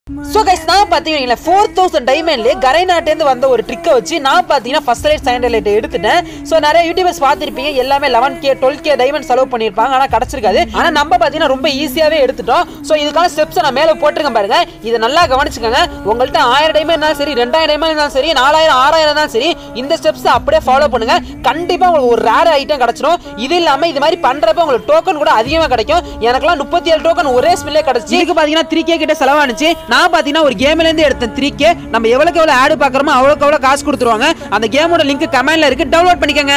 so guys நான் பார்த்தீங்கன்னா four thousand டைமண்ட்லேயே கரைநாட்டேருந்து வந்த ஒரு ட்ரிக்கை வச்சு நான் பார்த்தீங்கன்னா ஃபர்ஸ்ட் லைட் செகண்ட் லைட் எடுத்துட்டேன் ஸோ நிறைய யூடியூபர்ஸ் பார்த்துருப்பீங்க எல்லாமே eleven K twelve K diamond செலவு பண்ணியிருப்பாங்க ஆனால் கிடச்சிருக்காது ஆனால் நம்ம பார்த்தீங்கன்னா ரொம்ப ஈஸியாகவே எடுத்துட்டோம் ஸோ இதுக்கான ஸ்டெப்ஸை நான் மேலே போட்டிருக்கேன் பாருங்க இதை நல்லா கவனிச்சுக்கோங்க உங்கள்கிட்ட ஆயிரம் டைமண்ட் இருந்தாலும் சரி ரெண்டாயிரம் டைமண்ட் இருந்தாலும் சரி நாலாயிரம் ஆறாயிரம் இருந்தாலும் சரி இந்த ஸ்டெப்ஸ் அப்படியே ஃபாலோ பண்ணுங்க கண்டிப்பாக உங்களுக்கு ஒரு ரேர் ஐட்டம் கிடச்சிடும் இது இல்லாமல் இது மாதிரி பண்ணுறப்ப உங்களுக்கு டோக்கன் கூட அதிகமாக கிடைக்கும் எனக்கெல்லாம் முப்பத்தி ஏழு டோக்கன் ஒரே ஸ்மில்லே கிடச்சி இதுக்கு பார்த்தீங்கன்னா த்ரீ கே கிட்ட செலவானுச்சு நான் பார்த்தீங்கன்னா ஒரு கேம்ல இருந்து எடுத்தேன் த்ரீ கே நம்ம எவ்வளோக்கு எவ்வளோ ஆடு பார்க்குறோமோ அவ்வளோக்கு எவ்வளோ காசு கொடுத்துருவாங்க அந்த கேமோட லிங்க் கமெண்ட்ல இருக்கு டவுன்லோட் பண்ணிக்கோங்க